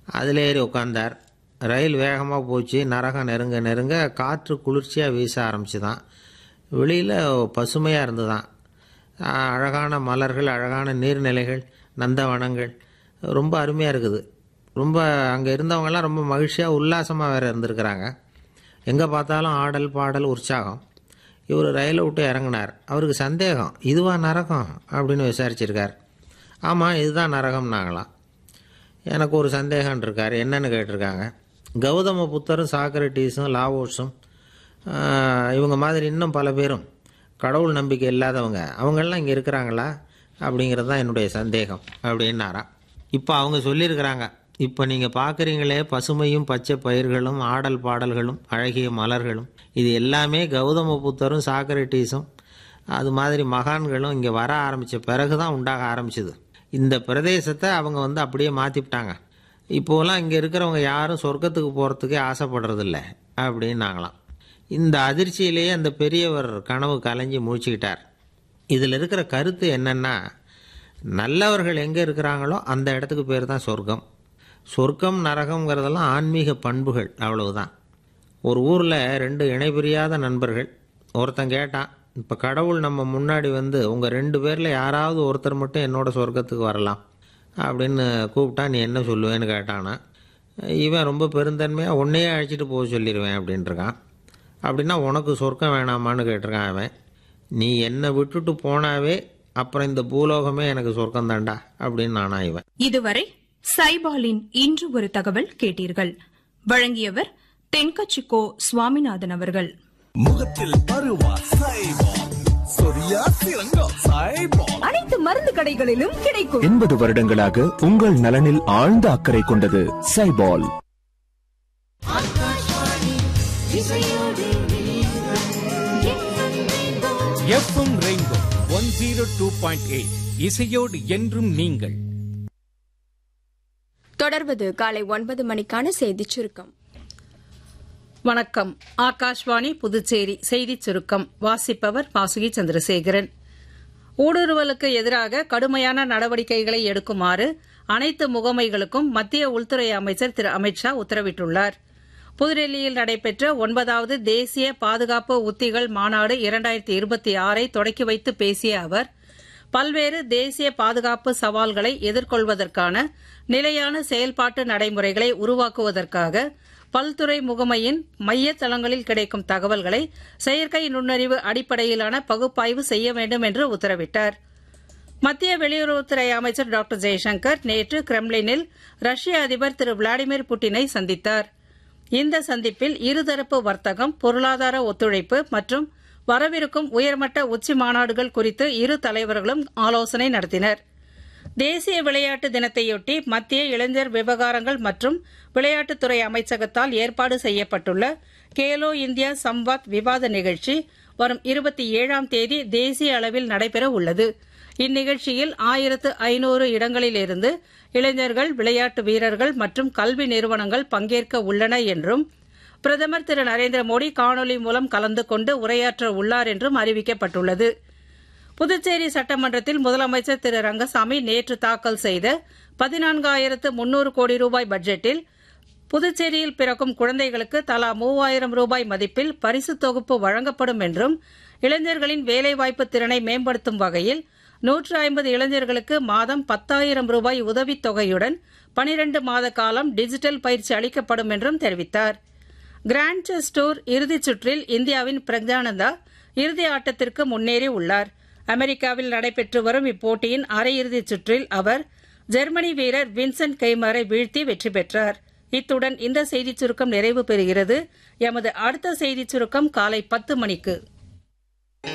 அதில் ஏறி உட்காந்தார் ரயில் வேகமாக போச்சு நரகம் நெருங்க நெருங்க காற்று குளிர்ச்சியாக வீச ஆரம்பிச்சு தான் வெளியில் பசுமையாக இருந்துதான் ஆஹ் அழகான மலர்கள் அழகான நீர்நிலைகள் நந்தவனங்கள் ரொம்ப அருமையாக இருக்குது ரொம்ப அங்கே இருந்தவங்கெல்லாம் ரொம்ப மகிழ்ச்சியாக உல்லாசமாக வேறு இருந்திருக்கிறாங்க எங்கே பார்த்தாலும் ஆடல் பாடல் உற்சாகம் இவர் ரயிலை விட்டு இறங்கினார் அவருக்கு சந்தேகம் இதுவா நரகம் அப்படின்னு விசாரிச்சிருக்கார் ஆமாம் இதுதான் நரகம்னாங்களாம் எனக்கு ஒரு சந்தேகம் இருக்கார் என்னன்னு கேட்டிருக்காங்க கௌதம புத்தரும் சாக்ரட்டீஸும் லாவோஸும் ஆஹ், இவங்க மாதிரி இன்னும் பல பேரும் கடவுள் நம்பிக்கை இல்லாதவங்க அவங்கெல்லாம் இங்கே இருக்கிறாங்களா அப்படிங்கிறது தான் என்னுடைய சந்தேகம் அப்படின்னாராம் இப்போ அவங்க சொல்லியிருக்கிறாங்க இப்போ நீங்கள் பார்க்குறீங்களே பசுமையும் பச்சை பயிர்களும் ஆடல் பாடல்களும் அழகிய மலர்களும் இது எல்லாமே கௌதம புத்தரும் சாக்ரட்டீஸும் அது மாதிரி மகான்களும் இங்கே வர ஆரம்பித்த பிறகு தான் உண்டாக ஆரம்பிச்சது இந்த பிரதேசத்தை அவங்க வந்து அப்படியே மாற்றிவிட்டாங்க இப்போலாம் இங்கே இருக்கிறவங்க யாரும் சொர்க்கத்துக்கு போகிறதுக்கே ஆசைப்படுறதில்ல அப்படின்னாங்களாம் இந்த அதிர்ச்சியிலேயே அந்த பெரியவர் கனவு கலைஞ்சி முழிச்சுக்கிட்டார் இதில் இருக்கிற கருத்து என்னன்னா நல்லவர்கள் எங்கே இருக்கிறாங்களோ அந்த இடத்துக்கு பேர் தான் சொர்க்கம் சொர்க்கம் நரகம்ங்கிறதெல்லாம் ஆன்மீக பண்புகள் அவ்வளவுதான் ஒரு ஊரில் ரெண்டு இணைபிரியாத நண்பர்கள் ஒருத்தன் கேட்டான் இப்போ கடவுள் நம்ம முன்னாடி வந்து உங்கள் ரெண்டு பேரில் யாராவது ஒருத்தர் மட்டும் என்னோட சொர்க்கத்துக்கு வரலாம் அப்படின்னு கூப்பிட்டா நீ என்ன சொல்லுவேன்னு கேட்டானா இவன் ரொம்ப பெருந்தன்மையாக உன்னையே அழைச்சிட்டு போக சொல்லிடுவேன் அப்படின்ட்டுருக்கான் அப்படின்னா உனக்கு சொர்க்கம் வேணாமான்னு கேட்டிருக்கான் அவன் நீ என்னை விட்டுட்டு போனாவே அப்புறம் இந்த பூலோகமே எனக்கு சொர்க்கம் தாண்டா அப்படின்னு நானா இவன் இதுவரை சைபாலின் இன்று ஒரு தகவல் கேட்டீர்கள் வழங்கியவர் தென்கச்சிக்கோ சுவாமிநாதன் அவர்கள் முகத்தில் பருவா சைபால் சொரியா சிறங்கம் சைபால் அனைத்து மருந்து கடைகளிலும் கிடைக்கும் எண்பது வருடங்களாக உங்கள் நலனில் ஆழ்ந்த அக்கறை கொண்டது சைபால் FM rainbow one zero two point eight இசையோடு என்றும் நீங்கள் தொடர்வது காலை ஒன்பது மணிக்கான செய்திச் சுருக்கம் வணக்கம் ஆகாஷ்வாணி புதுச்சேரி செய்திச் சுருக்கம் வாசிப்பவர் வாசுகி சந்திரசேகரன் ஊடுருவலுக்கு எதிராக கடுமையான நடவடிக்கைகளை எடுக்குமாறு அனைத்து முகமைகளுக்கும் மத்திய உள்துறை அமைச்சர் திரு அமித்ஷா உத்தரவிட்டுள்ளார் புதுடெல்லியில் நடைபெற்ற ஒன்பதாவது தேசிய பாதுகாப்பு உத்திகள் மாநாடு இரண்டாயிரத்தி இருபத்தி ஆறை தொடக்கி வைத்து பேசிய அவர் பல்வேறு தேசிய பாதுகாப்பு சவால்களை எதிர்கொள்வதற்கான நிலையான செயல்பாட்டு நடைமுறைகளை உருவாக்குவதற்காக பல்துறை முகமையின் மைய தளங்களில் கிடைக்கும் தகவல்களை செயற்கை நுண்ணறிவு அடிப்படையிலான பகுப்பாய்வு செய்ய வேண்டும் என்று உத்தரவிட்டார் மத்திய வெளியுறவுத்துறை அமைச்சர் டாக்டர் ஜெய்சங்கர் நேற்று கிரெம்லினில் ரஷ்ய அதிபர் திரு விளாடிமிர் புட்டினை சந்தித்தார் இந்த சந்திப்பில் இருதரப்பு வர்த்தகம் பொருளாதார ஒத்துழைப்பு மற்றும் வரவிருக்கும் உயர்மட்ட உச்சி மாநாடுகள் குறித்து இரு தலைவர்களும் ஆலோசனை நடத்தினர் தேசிய விளையாட்டு தினத்தையொட்டி மத்திய இளைஞர் விவகாரங்கள் மற்றும் விளையாட்டுத்துறை அமைச்சகத்தால் ஏற்பாடு செய்யப்பட்டுள்ள கேலோ இந்தியா சம்வாத் விவாத நிகழ்ச்சி வரும் இருபத்தி ஏழாம் தேதி தேசிய அளவில் நடைபெற உள்ளது இந்நிகழ்ச்சியில் ஆயிரத்து ஐநூறு இடங்களிலிருந்து இளைஞர்கள் விளையாட்டு வீரர்கள் மற்றும் கல்வி நிறுவனங்கள் பங்கேற்க உள்ளன என்றும் பிரதமர் திரு நரேந்திர மோடி காணொலி மூலம் கலந்து கொண்டு உரையாற்ற உள்ளார் என்றும் அறிவிக்கப்பட்டுள்ளது புதுச்சேரி சட்டமன்றத்தில் முதலமைச்சர் திரு ரங்கசாமி நேற்று தாக்கல் செய்த பதினான்காயிரத்து முன்னூறு கோடி ரூபாய் பட்ஜெட்டில் புதுச்சேரியில் பிறக்கும் குழந்தைகளுக்கு தலா மூவாயிரம் ரூபாய் மதிப்பில் பரிசு தொகுப்பு வழங்கப்படும் என்றும் இளைஞர்களின் வேலைவாய்ப்பு திறனை மேம்படுத்தும் வகையில் நூற்று ஐம்பது இளைஞர்களுக்கு மாதம் பத்தாயிரம் ரூபாய் உதவித் தொகையுடன் பனிரண்டு மாத காலம் டிஜிட்டல் பயிற்சி அளிக்கப்படும் என்றும் தெரிவித்தார் கிராண்ட் செஸ் டூர் இறுதிச் சுற்றில் இந்தியாவின் பிரக்ஞானந்தா இறுதி ஆட்டத்திற்கு முன்னேறி உள்ளார் அமெரிக்காவில் நடைபெற்று வரும் இப்போட்டியின் அரையிறுதிச் சுற்றில் அவர் ஜெர்மனி வீரர் வின்சென்ட் கெய்மரை வீழ்த்தி வெற்றி பெற்றார் இத்துடன் இந்த செய்திச் சுருக்கம் நிறைவு பெறுகிறது எமது அடுத்த செய்திச் சுருக்கம் காலை பத்து மணிக்கு